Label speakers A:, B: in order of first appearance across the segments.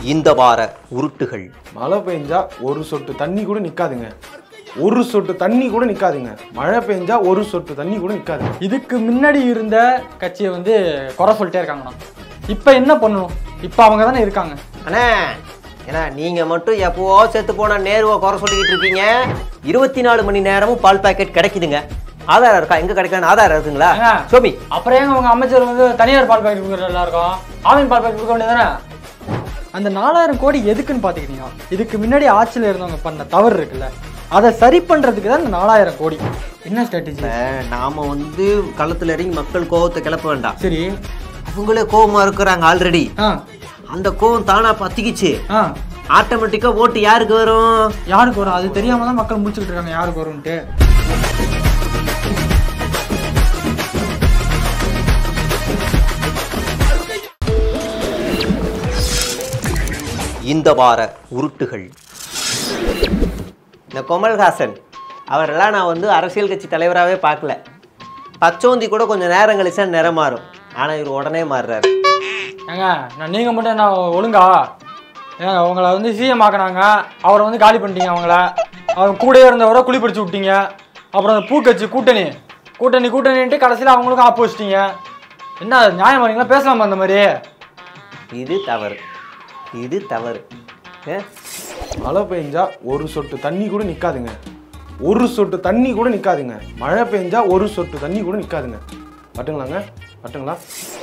A: இந்த வார உருட்டுகள்
B: மழை பெஞ்சா ஒரு சொட்டு தண்ணி கூட நிக்காதுங்க ஒரு சொட்டு தண்ணி கூட நிக்காதுங்க மழை பெஞ்சா ஒரு சொட்டு தண்ணி கூட நிக்காது
C: இதுக்கு முன்னாடி இருந்த கட்சியை வந்து குறை சொல்லிட்டே இருக்காங்கண்ணா இப்போ என்ன பண்ணணும் இப்போ அவங்க தானே இருக்காங்க
A: அண்ணா ஏன்னா நீங்க மட்டும் எப்பவோ செத்து போன நேருவை குறை சொல்லிக்கிட்டு இருக்கீங்க இருபத்தி நாலு மணி நேரமும் பால் பாக்கெட் கிடைக்குதுங்க ஆதாரம் இருக்கா எங்க கிடைக்கான்னு ஆதாரம் இருக்குங்களா
C: ஏங்க?
A: சோமி
C: அப்புறம் ஏங்க அவங்க அமைச்சர் வந்து தனியார் பால் பாக்கெட் கொடுக்குற எல்லாருக்கும் ஆவின் பால் பாக்கெட் கொடுக்க வேண்டியதானே அந்த நாலாயிரம் கோடி எதுக்குன்னு பார்த்துக்கிட்டீங்க இதுக்கு முன்னாடி ஆட்சியில் இருந்தவங்க பண்ண தவறு இருக்குல்ல அதை சரி பண்ணுறதுக்கு தான் இந்த நாலாயிரம் கோடி என்ன ஸ்ட்ராட்டஜி
A: இப்ப நாம வந்து களத்துல இறங்கி மக்கள் கோவத்தை கிளப்ப வேண்டாம்
C: சரி
A: அவங்களே கோவமா இருக்கிறாங்க ஆல்ரெடி
C: ஆ
A: அந்த கோவம் தானா பத்திக்கிச்சு
C: ஆ
A: ஆட்டோமேட்டிக்கா ஓட்டு யாருக்கு வரும்
C: யாருக்கு வரும் அது தெரியாம தான் மக்கள் முடிச்சுக்கிட்டு இருக்காங்க யாருக்கு வரும்ன்ட்டு
A: இந்த வார உருட்டுகள் இந்த கமல்ஹாசன் அவரெல்லாம் நான் வந்து அரசியல் கட்சி தலைவராகவே பார்க்கல பச்சோந்தி கூட கொஞ்சம் நேரம் கழிச்சா நிறம் மாறும் ஆனால் இவர் உடனே மாறுறாரு
C: ஏங்க நான் நீங்கள் மட்டும் என்ன ஒழுங்கா ஏங்க உங்களை வந்து சிஎம் ஆக்கினாங்க அவரை வந்து காலி பண்ணிட்டீங்க அவங்கள அவங்க கூடயே இருந்தவரை குழி பிடிச்சி விட்டீங்க அப்புறம் அந்த பூக்கட்சி கூட்டணி கூட்டணி கூட்டணின்ட்டு கடைசியில் அவங்களுக்கும் ஆப்பு வச்சிட்டீங்க என்ன நியாயம் வரீங்களா பேசலாமா அந்த மாதிரி
A: இது தவறு இது தவறு ஏ?
B: மழை பெஞ்சா ஒரு சொட்டு தண்ணி கூட நிக்காதுங்க ஒரு சொட்டு தண்ணி கூட நிக்காதுங்க மழை பெஞ்சா ஒரு சொட்டு தண்ணி கூட நிக்காதுங்க பட்டுங்களாங்க பட்டுங்களா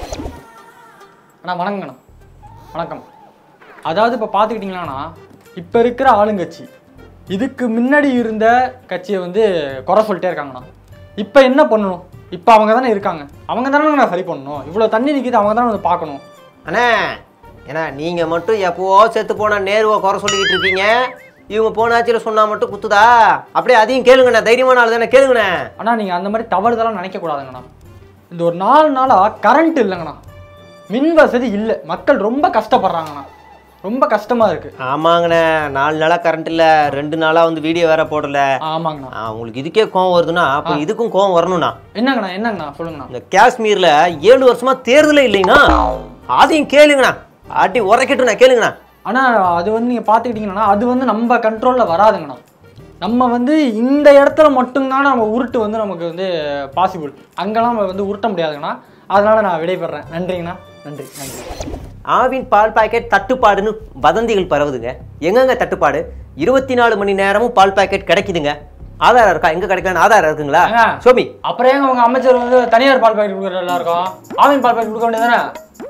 C: அண்ணா வணக்கங்கண்ணா வணக்கம் அதாவது இப்போ பார்த்துக்கிட்டிங்களாண்ணா இப்போ இருக்கிற ஆளுங்கட்சி இதுக்கு முன்னாடி இருந்த கட்சியை வந்து குறை சொல்லிட்டே இருக்காங்கண்ணா இப்போ என்ன பண்ணணும் இப்போ அவங்க தானே இருக்காங்க அவங்க தானே நான் சரி பண்ணணும் இவ்வளோ தண்ணி நிற்கிது அவங்க தானே வந்து பார்க்கணும்
A: அண்ணே ஏன்னா நீங்கள் மட்டும் எப்பவோ செத்து போன நேருவை குறை சொல்லிக்கிட்டு இருக்கீங்க இவங்க போன ஆட்சியில் சொன்னா மட்டும் குத்துதா அப்படியே அதையும் கேளுங்கண்ணே தைரியமான ஆள் தானே கேளுங்கண்ணே
C: ஆனால் நீங்கள் அந்த மாதிரி தவறுதெல்லாம் நினைக்கக்கூடாதுங்கண்ணா இந்த ஒரு நாலு நாளாக கரண்ட் இல்லைங்கண்ணா மின் வசதி இல்லை மக்கள் ரொம்ப கஷ்டப்படுறாங்கண்ணா ரொம்ப கஷ்டமாக இருக்குது
A: ஆமாங்கண்ணே நாலு நாளாக கரண்ட் இல்லை ரெண்டு நாளாக வந்து வீடியோ வேற போடல
C: ஆமாங்கண்ணா
A: ஆ, உங்களுக்கு இதுக்கே கோவம் வருதுன்னா அப்போ இதுக்கும் கோவம் வரணும்ண்ணா
C: என்னங்கண்ணா என்னங்கண்ணா சொல்லுங்கண்ணா
A: இந்த காஷ்மீர்ல ஏழு வருஷமா தேர்தலே இல்லைன்னா அதையும் கேளுங்கண்ணா ஆட்டி உரைக்கட்டுண்ணா கேளுங்கண்ணா
C: ஆனால் அது வந்து நீங்கள் பார்த்துக்கிட்டிங்கன்னா அது வந்து நம்ம கண்ட்ரோலில் வராதுங்கண்ணா நம்ம வந்து இந்த இடத்துல மட்டும்தான் நம்ம உருட்டு வந்து நமக்கு வந்து பாசிபிள் அங்கெல்லாம் நம்ம வந்து உருட்ட முடியாதுங்கண்ணா அதனால் நான் விடைபெறேன் நன்றிங்கண்ணா நன்றி நன்றி
A: ஆவின் பால் பாக்கெட் தட்டுப்பாடுன்னு வதந்திகள் பரவுதுங்க எங்கெங்க தட்டுப்பாடு இருபத்தி நாலு மணி நேரமும் பால் பாக்கெட் கிடைக்குதுங்க ஆதாரம் இருக்கா எங்க கிடைக்கான்னு ஆதாரம் இருக்குங்களா
C: ஏங்க?
A: சோமி
C: அப்புறம் ஏங்க உங்கள் அமைச்சர் வந்து தனியார் பால் பாக்கெட் கொடுக்குற எல்லாருக்கும் ஆவின் பால் பாக்கெட் கொடுக்க வேண்டியதானே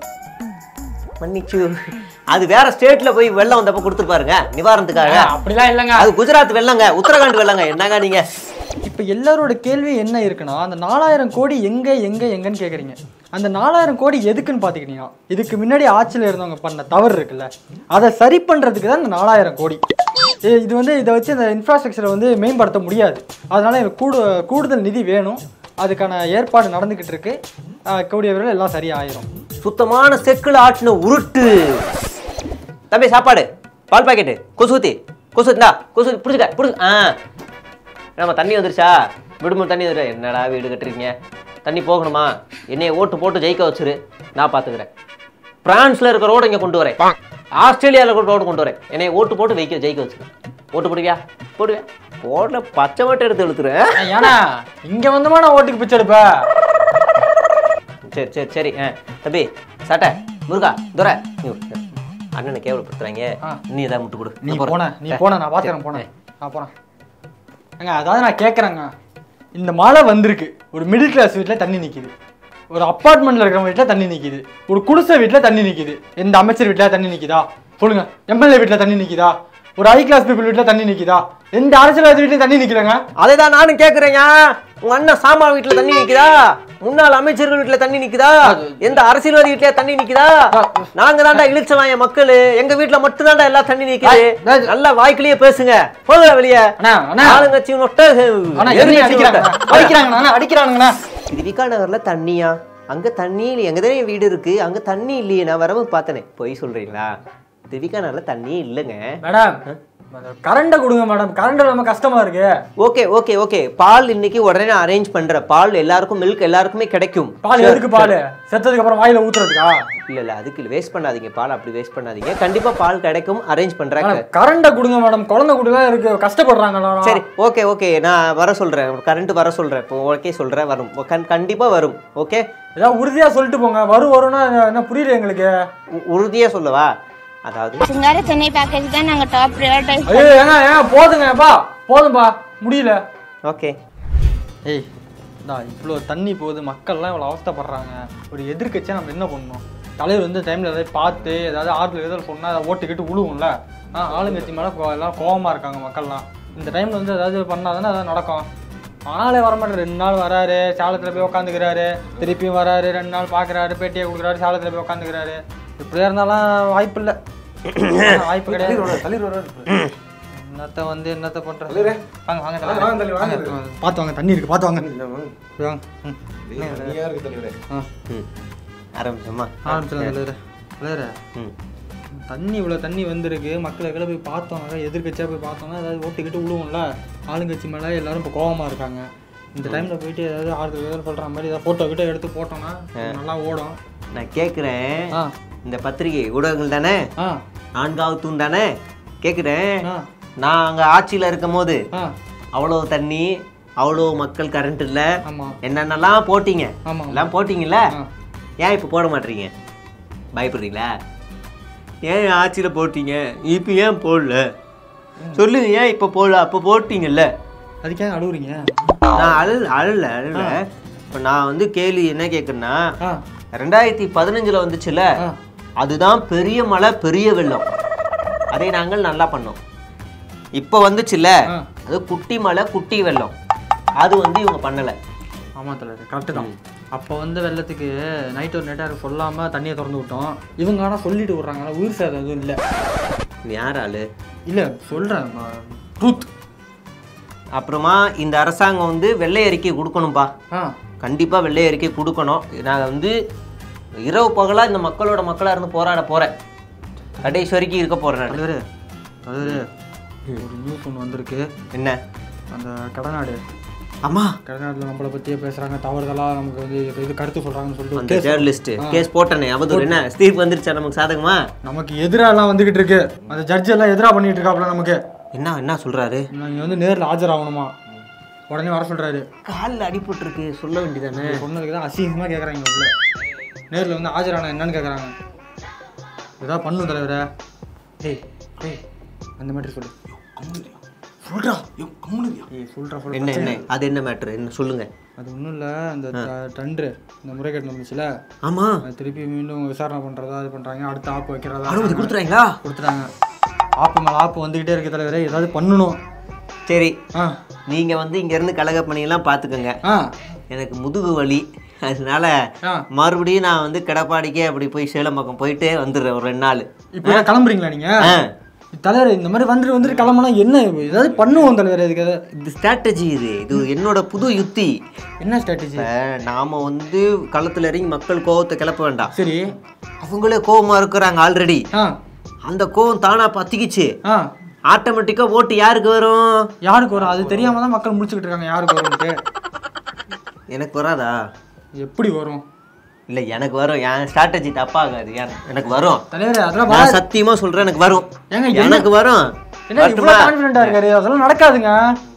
A: மன்னிச்சு அது வேற ஸ்டேட்ல போய் வெள்ளம் வந்தப்ப கொடுத்துருப்பாருங்க நிவாரணத்துக்காக
C: அப்படிலாம் இல்லைங்க
A: அது குஜராத் வெள்ளங்க உத்தரகாண்ட் வெள்ளங்க என்னங்க நீங்க
C: இப்போ எல்லாரோட கேள்வி என்ன இருக்குன்னா அந்த நாலாயிரம் கோடி எங்கே எங்கே எங்கன்னு கேட்குறீங்க அந்த நாலாயிரம் கோடி எதுக்குன்னு பார்த்துக்கிட்டீங்கன்னா இதுக்கு முன்னாடி ஆட்சியில் இருந்தவங்க பண்ண தவறு இருக்குல்ல அதை சரி பண்ணுறதுக்கு தான் இந்த நாலாயிரம் கோடி இ- இது வந்து இதை வச்சு இந்த இன்ஃப்ராஸ்ட்ரக்சரை வந்து மேம்படுத்த முடியாது அதனால எனக்கு கூடு கூடுதல் நிதி வேணும் அதுக்கான ஏற்பாடு நடந்துக்கிட்டு இருக்கு ஆஹ் கூடிய விரைவில் எல்லாம் சரியாயிரும்
A: சுத்தமான செக்குல ஆட்டின உருட்டு தம்பி சாப்பாடு பால் பாக்கெட்டு கொசுத்தி கொசுத்தா கொசு பிடிச்சிக்க பிடிச்சி ஆ நம்ம தண்ணி வந்துருச்சா விடுமுறை தண்ணி வந்துரு என்னடா வீடு கட்டுறீங்க தண்ணி போகணுமா என்னைய ஓட்டு போட்டு ஜெயிக்க வச்சிரு நான் பார்த்துக்கிறேன் பிரான்ஸ்ல இருக்க ரோடு இங்கே கொண்டு வரேன் ஆஸ்திரேலியாவில் இருக்க ரோடு கொண்டு வரேன் என்னைய ஓட்டு போட்டு வைக்க ஜெயிக்க வச்சிரு ஓட்டு போடுவியா போடுவேன் போடல பச்சை மட்டும் எடுத்து இழுத்துறேன்
C: ஏன்னா இங்கே வந்துமா நான் ஓட்டுக்கு பிச்சை எடுப்பேன்
A: சரி சரி சரி ஆ தம்பி சட்டை முருகா துரை நீ விடு. அண்ணனை கேவலப்படுத்துறாங்க
C: ஆ.
A: நீ ஏதாவது முட்டு கொடு
C: நீ
A: நான் போறேன்.
C: போன நீ
A: ஏ,
C: போன நான் பார்த்துக்கிறேன் போனேன் நான் போனேன் ஏங்க அதாவது நான் கேட்குறேங்க இந்த மழை வந்திருக்கு ஒரு மிடில் கிளாஸ் வீட்டில் தண்ணி நிற்கிது ஒரு அப்பார்ட்மெண்ட்ல இருக்கிற வீட்டில் தண்ணி நிற்கிது ஒரு குடிசை வீட்டில் தண்ணி நிற்கிது எந்த அமைச்சர் வீட்டில் தண்ணி நிற்கிதா சொல்லுங்க எம்எல்ஏ வீட்டில் தண்ணி நிற்கிதா ஒரு ஹை கிளாஸ் பீப்புள் வீட்டில் தண்ணி நிற்கிதா எந்த அரசியல்வாதி வீட்லையும் தண்ணி நிற்கலங்க
A: அதை தான் நானும் கேட்குறேங்க உங்க அண்ணன் சாமா வீட்டுல தண்ணி நிக்குதா முன்னாள் அமைச்சர்கள் வீட்டுல தண்ணி நிக்குதா எந்த அரசியல்வாதி வீட்லயா தண்ணி நிக்குதா நாங்க தான்டா இழிச்சவாங்க மக்கள் எங்க வீட்டுல மட்டும் தான்டா எல்லாம் தண்ணி நிக்குது
C: டேய்,
A: நல்லா வாய்க்கிலேயே பேசுங்க போங்க வெளியே
C: அண்ணா அண்ணா
A: ஆளுங்கட்சி நொட்ட
C: அண்ணா
A: எதிர்க்கட்சி
C: என்ன அடிக்கிறாங்க
A: நொட்ட.
C: அடிக்கிறாங்கண்ணா அண்ணா, அடிக்கிறாங்கண்ணா
A: இது விகா நகர்ல தண்ணியா அங்க தண்ணி இல்லை எங்க தானே வீடு இருக்கு அங்க தண்ணி இல்லையே நான் வரவு பார்த்தனே பொய் சொல்றீங்களா திவிகா நகர்ல தண்ணியே இல்லைங்க
C: மேடம் கரண்டை கொடுங்க மேடம் கரண்ட் ரொம்ப கஷ்டமா இருக்கு
A: ஓகே ஓகே ஓகே பால் இன்னைக்கு உடனே நான் அரேஞ்ச் பண்றேன் பால் எல்லாருக்கும் மில்க் எல்லாருக்குமே கிடைக்கும்
C: பால் எதுக்கு பால் செத்ததுக்கு அப்புறம் வாயில ஊத்துறதுக்கா
A: இல்ல இல்ல அதுக்கு வேஸ்ட் பண்ணாதீங்க பால் அப்படி வேஸ்ட் பண்ணாதீங்க கண்டிப்பா பால் கிடைக்கும் அரேஞ்ச் பண்றேன்
C: கரண்டை கொடுங்க மேடம் குழந்தை குடிலாம் இருக்கு கஷ்டப்படுறாங்க எல்லாரும்.
A: சரி ஓகே ஓகே நான் வர சொல்றேன் கரண்ட் வர சொல்றேன் இப்போ ஓகே சொல்றேன் வரும் கண்- கண்டிப்பா வரும் ஓகே
C: ஏதாவது உறுதியா சொல்லிட்டு போங்க வரும் வரும்னா என்ன புரியல எங்களுக்கு
A: உ- உறுதியா சொல்லவா அதாவது
D: சிங்கார சென்னை பேக்கேஜ் தான் நாங்க டாப் ப்ரையாரிட்டைஸ்
C: ஐயோ ஏங்க ஏங்க போதுங்கப்பா போதும்பா முடியல
A: ஓகே
C: ஏய் இந்தா இவ்வளோ தண்ணி போகுது மக்கள்லாம் இவ்வளோ அவஸ்தைப்படுறாங்க ஒரு எதிர்க்கட்சியாக நம்ம என்ன பண்ணணும் தலைவர் வந்து டைமில் ஏதாவது பார்த்து ஏதாவது ஆட்டில் எதாவது சொன்னால் அதை ஓட்டுக்கிட்டு விழுவும்ல ஆ ஆளுங்கட்சி மேலே எல்லாம் கோவமாக இருக்காங்க மக்கள்லாம் இந்த டைமில் வந்து ஏதாவது பண்ணால் தானே அதாவது நடக்கும் ஆளே வரமாட்டேன் ரெண்டு நாள் வராரு சாலத்தில் போய் உட்காந்துக்கிறாரு திருப்பியும் வராரு ரெண்டு நாள் பார்க்குறாரு பேட்டியை கொடுக்குறாரு சாலத்தில் போய் உட்காந்துக்கிறாரு இப்படியா இருந்தாலும் வாய்ப்பு இல்லை வாய்ப்பு கிடையாது
B: தள்ளிடுவாரு, தள்ளிடுவாரு.
C: என்னத்த வந்து என்னத்த பண்ணுறது
B: தலைவரே.
C: வாங்க வாங்க
B: வாங்க, வாங்க, தள்ளி, வாங்க.
C: வாங்க பார்த்து வாங்க தண்ணி இருக்கு பார்த்து வாங்க
B: இல்ல, வாங்க.
C: போய் வாங்க ம்
B: டேய், தண்ணியா இருக்கு தலைவரே.
C: ஆ
A: ம் ஆரம்பிச்சோமா
C: ஆரம்பிச்சிடலாம் தலைவரே தலைவரே
A: ம்
C: தண்ணி இவ்வளோ தண்ணி வந்திருக்கு மக்களுக்கெல்லாம் போய் பார்த்தோம்னா எதிர்கட்சியாக போய் பார்த்தோம்னா ஏதாவது ஓட்டுக்கிட்டு விழுவோம்ல ஆளுங்கட்சி மேலே எல்லாரும் இப்போ கோவமாக இருக்காங்க இந்த டைமில் போயிட்டு ஏதாவது ஆறுதல் ஏதாவது சொல்கிற மாதிரி ஏதாவது ஃபோட்டோ கிட்ட எடுத்து போட்டோம்னா நல்லா ஓடும்
A: நான் கேட்குறேன்
C: ஆ
A: இந்த பத்திரிகை ஊடகங்கள் தானே
C: ஆ
A: நான்காவது தூண் தானே கேட்குறேன்
C: ஆ
A: நான் அங்கே ஆட்சியில் இருக்கும் போது
C: ஆ
A: அவ்வளோ தண்ணி அவ்வளோ மக்கள் கரண்ட் இல்லை
C: ஆமாம்
A: என்னென்னலாம் போட்டீங்க
C: ஆமாம்
A: எல்லாம் போட்டீங்கல்ல
C: ஆ
A: ஏன் இப்போ போட மாட்டீங்க பயப்படுறீங்களா ஏன் ஆட்சியில் போட்டீங்க இப்போ ஏன் போடல சொல்லுங்க ஏன் இப்போ போடல அப்போ போட்டீங்கல்ல
C: அதுக்கே அழுவுறீங்க
A: நான் அழல் அழல அழல இப்போ நான் வந்து கேள்வி என்ன கேட்குறேன்னா
C: ஆ
A: ரெண்டாயிரத்தி பதினஞ்சில் வந்துச்சுல
C: ஆ
A: அதுதான் பெரிய மழை பெரிய வெள்ளம் அதை நாங்கள் நல்லா பண்ணோம் இப்போ வந்துச்சுல்ல
C: ஆ.
A: அது குட்டி மழை குட்டி வெள்ளம் அது வந்து இவங்க பண்ணலை
C: ஆமாம் தலைவர் கரெக்டு தான் அப்போ வந்து வெள்ளத்துக்கு நைட் ஒரு நைட்டாக சொல்லாமல் தண்ணியை திறந்து விட்டோம் இவங்க ஆனால் சொல்லிட்டு விட்றாங்க உயிர் சேதம் எதுவும் இல்லை
A: நீ யார் ஆளு
C: இல்லை சொல்கிறேன் ட்ரூத்
A: அப்புறமா இந்த அரசாங்கம் வந்து வெள்ளை அறிக்கை கொடுக்கணும்பா
C: ஆ
A: கண்டிப்பாக வெள்ளை அறிக்கை கொடுக்கணும் நான் வந்து இரவு பகலாக இந்த மக்களோட மக்களாக இருந்து போராட போகிறேன் கடைசி வரைக்கும் இருக்க போகிறேன் நான்
C: தலைவர் தலைவர் ஒரு நியூஸ் ஒன்று வந்திருக்கு
A: என்ன
C: அந்த கடநாடு
A: அம்மா
C: கடநாட்டில் நம்மளை பற்றியே பேசுகிறாங்க தவறுதலாக நமக்கு வந்து இது- இது கருத்து சொல்கிறாங்கன்னு
A: அந்த
C: சொல்லிட்டு case-
A: ஜேர்னலிஸ்ட் கேஸ் போட்டனே அவதூறு என்ன தீர்ப்பு வந்துருச்சா நமக்கு சாதகமா
C: நமக்கு எதிராக எல்லாம் வந்துக்கிட்டு இருக்கு அந்த ஜட்ஜ் எல்லாம் எதிராக பண்ணிட்டு இருக்காப்புல நமக்கு
A: என்ன என்ன சொல்றாரு
C: நீங்கள் வந்து நேரில் ஆஜராகணுமா உடனே வர சொல்கிறாரு
A: காலில் அடிபட்டிருக்கு சொல்ல வேண்டியதானே
C: சொன்னதுக்கு தான் அசிங்கமாக கேட்குறாங்க உள்ள நேரில் வந்து ஆஜரான என்னன்னு கேட்குறாங்க ஏதாவது பண்ணும் தலைவரே டேய் டேய் அந்த மாதிரி சொல்லு
B: சொல்றா ஐயோ, கம்முனுதியா.
C: ஏய் சொல்கிறா சொல்ற
A: என்ன என்ன அது என்ன மேட்ரு என்ன சொல்லுங்க
C: அது ஒன்றும் இல்லை அந்த ட- டெண்டரு இந்த முறைகேடு நடந்துச்சுல
A: ஆமா
C: அது திருப்பி மீண்டும் விசாரணை பண்ணுறதா இது பண்ணுறாங்க அடுத்த ஆப்பு வைக்கிறதா
A: அனுமதி கொடுத்துறாங்களா
C: கொடுத்துட்டாங்க ஆப்பு மேலே ஆப்பு வந்துக்கிட்டே இருக்கு தலைவரே ஏதாவது பண்ணணும்
A: சரி
C: ஆ
A: நீங்க வந்து இங்க இருந்து கலக பணியெல்லாம் பாத்துக்கோங்க
C: ஆ
A: எனக்கு முதுகு வலி அதனால
C: ஆ
A: மறுபடியும் நான் வந்து கடப்பாடிக்கே அப்படி போய் சேலம் பக்கம் போயிட்டு வந்துடுறேன் ஒரு ரெண்டு நாள்
C: இப்போ கிளம்புறீங்களா நீங்கள்
A: ஆ.
C: தலைவர் இந்த மாதிரி வந்துட்டு வந்துட்டு கிளம்புனா என்ன ஏதாவது பண்ணுவோம் தலைவர் இதுக்கு ஏதாவது
A: இது ஸ்ட்ராட்டஜி இது இது என்னோட புது யுக்தி
C: என்ன ஸ்ட்ராட்டஜி
A: இப்ப நாம வந்து களத்துல இறங்கி மக்கள் கோவத்தை கிளப்ப வேண்டாம்
C: சரி
A: அவங்களே கோவமா இருக்கிறாங்க ஆல்ரெடி
C: ஆ
A: அந்த கோவம் தானா பத்திக்கிச்சு
C: ஆ
A: ஆட்டோமேட்டிக்கா ஓட்டு யாருக்கு வரும்
C: யாருக்கு வரும் அது தெரியாம தான் மக்கள் முடிச்சுக்கிட்டு இருக்காங்க யாருக்கு வரும்ட்டு
A: எனக்கு வராதா
C: எப்படி வரும்
A: இல்ல எனக்கு வரும் என் ஸ்ட்ராட்டஜி தப்பாகாது என்- எனக்கு வரும்
C: தலைவர் அதெல்லாம்
A: நான் சத்தியமா சொல்றேன் எனக்கு வரும்
C: ஏங்க, என்ன-
A: எனக்கு வரும்
C: என்ன இவ்வளோ
A: வரட்டுமா?
C: கான்ஃபிடென்ட்டா இருக்காரு அதெல்லாம் நடக்காதுங்க